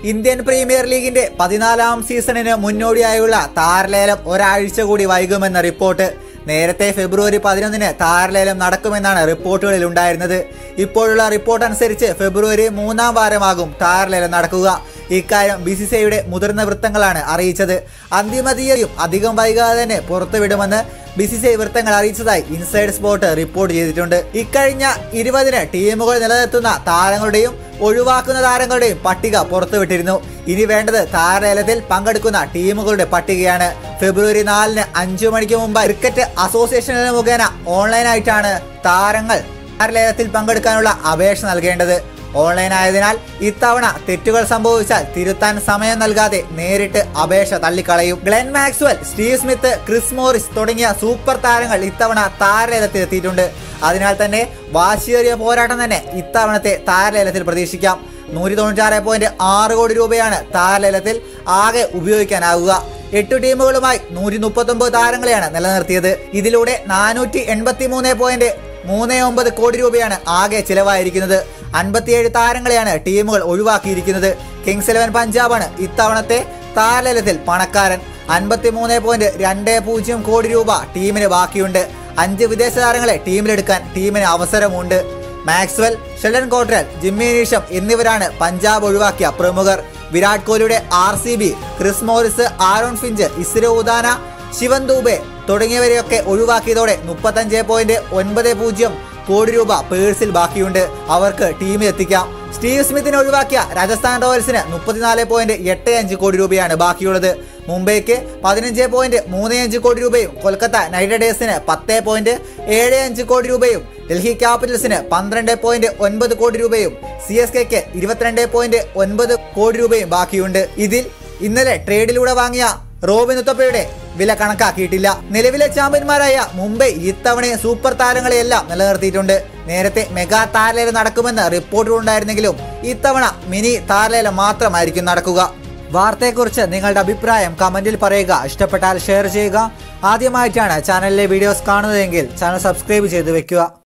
Indian premier ലീഗിന്റെ പതിനാലാം സീസണിന് മുന്നോടിയായുള്ള താരലേലം ഒരാഴ്ച കൂടി വൈകുമെന്ന റിപ്പോർട്ട് നേരത്തെ ഫെബ്രുവരി പതിനൊന്നിന് താരലേലം നടക്കുമെന്നാണ് റിപ്പോർട്ടുകളിൽ ഉണ്ടായിരുന്നത് ഇപ്പോഴുള്ള റിപ്പോർട്ട് അനുസരിച്ച് ഫെബ്രുവരി മൂന്നാം വാരമാകും താരലേലം നടക്കുക ഇക്കാര്യം ബി സി സി ഐയുടെ മുതിർന്ന വൃത്തങ്ങളാണ് അറിയിച്ചത് അന്തിമ തീയതിയും അധികം വൈകാതെ തന്നെ പുറത്തുവിടുമെന്ന് ബി സി സി ഐ വൃത്തങ്ങൾ അറിയിച്ചതായി ഇൻസൈഡ് സ്പോർട്ട് റിപ്പോർട്ട് ചെയ്തിട്ടുണ്ട് ഇക്കഴിഞ്ഞ ഇരുപതിന് ടീമുകൾ നിലനിർത്തുന്ന താരങ്ങളുടെയും ഒഴിവാക്കുന്ന താരങ്ങളുടെയും പട്ടിക പുറത്തുവിട്ടിരുന്നു ഇനി വേണ്ടത് താരലേലത്തിൽ പങ്കെടുക്കുന്ന ടീമുകളുടെ പട്ടികയാണ് ഫെബ്രുവരി നാലിന് അഞ്ചു മണിക്ക് മുമ്പ് ക്രിക്കറ്റ് അസോസിയേഷനിൽ മുഖേന ഓൺലൈനായിട്ടാണ് താരങ്ങൾ താരലേലത്തിൽ പങ്കെടുക്കാനുള്ള അപേക്ഷ നൽകേണ്ടത് ഓൺലൈൻ ആയതിനാൽ ഇത്തവണ തെറ്റുകൾ സംഭവിച്ചാൽ തിരുത്താൻ സമയം നൽകാതെ നേരിട്ട് അപേക്ഷ തള്ളിക്കളയും Glenn Maxwell Steve Smith Chris Morris തുടങ്ങിയ സൂപ്പർ താരങ്ങൾ ഇത്തവണ താരലേലത്തിൽ എത്തിയിട്ടുണ്ട് അതിനാൽ തന്നെ വാശിയേറിയ പോരാട്ടം തന്നെ ഇത്തവണത്തെ താരലേലത്തിൽ പ്രതീക്ഷിക്കാം നൂറ്റി തൊണ്ണൂറ്റാറ് പോയിന്റ് ആറ് കോടി രൂപയാണ് താരലേലത്തിൽ ആകെ ഉപയോഗിക്കാനാവുക എട്ട് ടീമുകളുമായി നൂറ്റി മുപ്പത്തൊമ്പത് താരങ്ങളെയാണ് നിലനിർത്തിയത് ഇതിലൂടെ നാനൂറ്റി എൺപത്തി മൂന്ന് പോയിന്റ് മൂന്ന് ഒമ്പത് കോടി രൂപയാണ് ആകെ ചിലവായിരിക്കുന്നത് അൻപത്തിയേഴ് താരങ്ങളെയാണ് ടീമുകൾ ഒഴിവാക്കിയിരിക്കുന്നത് കിങ്സ് ഇലവൻ പഞ്ചാബാണ് ഇത്തവണത്തെ താരലേലത്തിൽ പണക്കാരൻ അൻപത്തി മൂന്ന് പോയിന്റ് രണ്ട് പൂജ്യം കോടി രൂപ ടീമിന് ബാക്കിയുണ്ട് അഞ്ച് വിദേശ താരങ്ങളെ ടീമിലെടുക്കാൻ ടീമിന് അവസരമുണ്ട് Maxwell Sheldon Cottrell Jimmy Neesham എന്നിവരാണ് പഞ്ചാബ് ഒഴിവാക്കിയ പ്രമുഖർ വിരാട് കോഹ്ലിയുടെ R C B Chris Morris Aaron Finch Isuru Udana Shivam Dube തുടങ്ങിയവരെയൊക്കെ ഒഴിവാക്കിയതോടെ മുപ്പത്തഞ്ച് പോയിന്റ് ഒൻപത് പൂജ്യം കോടി രൂപ പേഴ്സിൽ ബാക്കിയുണ്ട് അവർക്ക് ടീമിൽ എത്തിക്കാം സ്റ്റീവ് സ്മിത്തിനെ ഒഴിവാക്കിയ രാജസ്ഥാൻ റോയൽസിന് മുപ്പത്തിനാല് പോയിന്റ് എട്ട് അഞ്ച് കോടി രൂപയാണ് ബാക്കിയുള്ളത് മുംബൈക്ക് പതിനഞ്ച് പോയിന്റ് മൂന്ന് അഞ്ച് കോടി രൂപയും കൊൽക്കത്ത നൈറ്റ് റൈഡേഴ്സിന് പത്ത് പോയിന്റ് ഏഴ് അഞ്ച് കോടി രൂപയും ഡൽഹി ക്യാപിറ്റൽസിന് പന്ത്രണ്ട് പോയിന്റ് ഒൻപത് കോടി രൂപയും സി എസ് കെക്ക് ഇരുപത്തിരണ്ട് പോയിന്റ് ഒൻപത് കോടി രൂപയും ബാക്കിയുണ്ട് ഇതിൽ ഇന്നലെ ട്രേഡിലൂടെ വാങ്ങിയ റോബിൻ ഉത്തപ്പയുടെ വില കണക്കാക്കിയിട്ടില്ല നിലവിലെ ചാമ്പ്യന്മാരായ മുംബൈ ഇത്തവണ സൂപ്പർ താരങ്ങളെയെല്ലാം നിലനിർത്തിയിട്ടുണ്ട് നേരത്തെ മെഗാ താരലേലം നടക്കുമെന്ന് റിപ്പോർട്ടുകളുണ്ടായിരുന്നെങ്കിലും ഇത്തവണ മിനി താരലേലം മാത്രമായിരിക്കും നടക്കുക വാർത്തയെക്കുറിച്ച് നിങ്ങളുടെ അഭിപ്രായം കമന്റിൽ പറയുക ഇഷ്ടപ്പെട്ടാൽ ഷെയർ ചെയ്യുക ആദ്യമായിട്ടാണ് ചാനലിലെ വീഡിയോസ് കാണുന്നതെങ്കിൽ ചാനൽ സബ്സ്ക്രൈബ് ചെയ്തു വെക്കുക